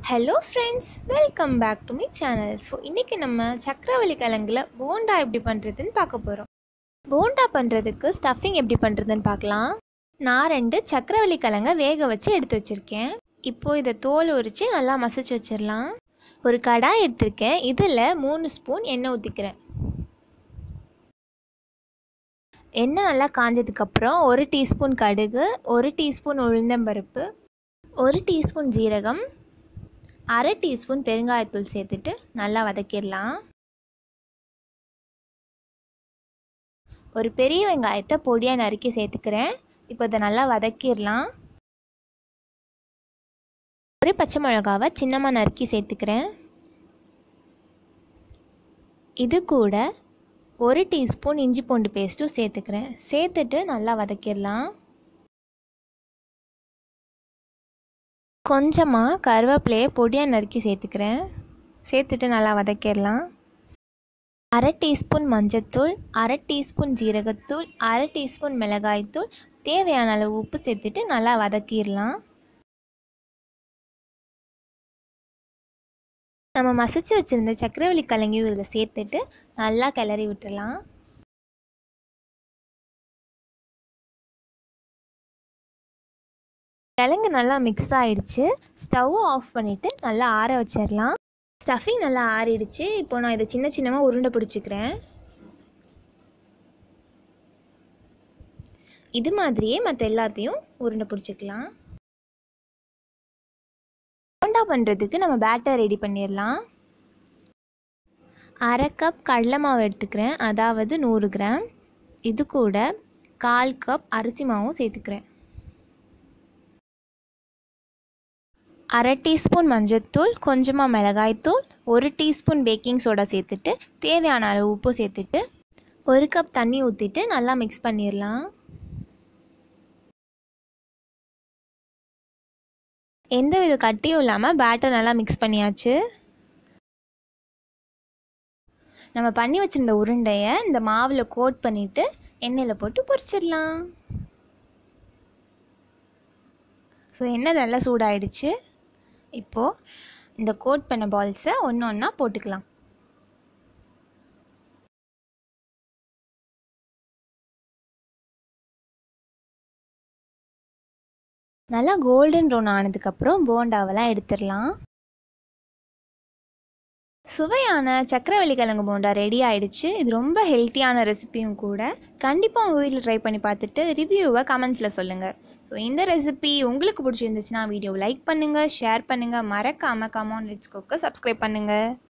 hello friends welcome back to my channel so இன்றைக்கி நம்ம சக்கரவள்ளி கிழங்குல போண்டா எப்படி பண்ணுறதுன்னு பார்க்க போகிறோம் போண்டா பண்ணுறதுக்கு ஸ்டஃபிங் எப்படி பண்ணுறதுன்னு பார்க்கலாம் நான் ரெண்டு சக்கரவள்ளி கிழங்க வேக வச்சு எடுத்து வச்சுருக்கேன் இப்போது இதை தோல் உரித்து நல்லா மசிச்சு வச்சிடலாம் ஒரு கடாய் எடுத்திருக்கேன் இதில் மூணு ஸ்பூன் எண்ணெய் ஊற்றிக்கிறேன் எண்ணெய் நல்லா காஞ்சதுக்கப்புறம் ஒரு டீஸ்பூன் கடுகு ஒரு டீஸ்பூன் உளுந்தம்பருப்பு ஒரு டீஸ்பூன் ஜீரகம் அரை டீஸ்பூன் பெருங்காயத்தூள் சேர்த்துட்டு நல்லா வதக்கிடலாம் ஒரு பெரிய வெங்காயத்தை பொடியாக நறுக்கி சேர்த்துக்கிறேன் இப்போ இதை நல்லா வதக்கிடலாம் ஒரு பச்சை மிளகாவை சின்னமாக நறுக்கி சேர்த்துக்கிறேன் இது கூட ஒரு டீஸ்பூன் இஞ்சி பூண்டு பேஸ்ட்டும் சேர்த்துக்கிறேன் சேர்த்துட்டு நல்லா வதக்கிடலாம் கொஞ்சமாக கருவேப்பிலையை பொடியாக நறுக்கி சேர்த்துக்கிறேன் சேர்த்துட்டு நல்லா வதக்கிடலாம் அரை டீஸ்பூன் மஞ்சத்தூள் அரை டீஸ்பூன் ஜீரகத்தூள் அரை டீஸ்பூன் மிளகாய்த்தூள் தேவையான அளவு உப்பு சேர்த்துட்டு நல்லா வதக்கிடலாம் நம்ம மசிச்சு வச்சுருந்த சக்கரவள்ளி கலங்கியும் இதில் சேர்த்துட்டு நல்லா கிளறி விட்டுடலாம் கிழங்கு நல்லா மிக்ஸ் ஆகிடுச்சு ஸ்டவ்வை ஆஃப் பண்ணிவிட்டு நல்லா ஆற வச்சிடலாம் ஸ்டஃபிங் நல்லா ஆறிடுச்சு இப்போ நான் இதை சின்ன சின்னமாக உருண்டை பிடிச்சிக்கிறேன் இது மாதிரியே மற்ற எல்லாத்தையும் உருண்டை பிடிச்சிக்கலாம் போண்டா பண்ணுறதுக்கு நம்ம பேட்டர் ரெடி பண்ணிடலாம் அரை கப் கடலை மாவு எடுத்துக்கிறேன் அதாவது நூறு கிராம் இது கூட கால் கப் அரிசி மாவும் சேர்த்துக்கிறேன் அரை டீஸ்பூன் மஞ்சத்தூள் கொஞ்சமாக மிளகாய்த்தூள் ஒரு டீஸ்பூன் பேக்கிங் சோடா சேர்த்துட்டு தேவையான அளவு உப்பு சேர்த்துட்டு ஒரு கப் தண்ணி ஊற்றிட்டு நல்லா மிக்ஸ் பண்ணிடலாம் எந்த வித கட்டியும் இல்லாமல் பேட்டர் நல்லா மிக்ஸ் பண்ணியாச்சு நம்ம பண்ணி வச்சுருந்த உருண்டையை இந்த மாவில் கோட் பண்ணிவிட்டு எண்ணெயில் போட்டு பொரிச்சிடலாம் ஸோ எண்ணெய் நல்லா சூடாயிடுச்சு இப்போது இந்த கோட் பண்ண பால்ஸை ஒன்று ஒன்றா போட்டுக்கலாம் நல்லா கோல்டன் ப்ரௌன் ஆனதுக்கப்புறம் போண்டாவெல்லாம் எடுத்துடலாம் சுவையான சக்கரவள்ளி கிழங்கு போண்டா ரெடி ஆயிடுச்சு இது ரொம்ப ஹெல்த்தியான ரெசிபியும் கூட கண்டிப்பாக உங்கள் வீட்டில் ட்ரை பண்ணி பார்த்துட்டு ரிவ்யூவை கமெண்ட்ஸில் சொல்லுங்கள் ஸோ இந்த ரெசிபி உங்களுக்கு பிடிச்சிருந்துச்சுன்னா வீடியோவை லைக் பண்ணுங்கள் ஷேர் பண்ணுங்கள் மறக்காமல் கமான் ரிட்ஸ் குக்கை சப்ஸ்கிரைப் பண்ணுங்கள்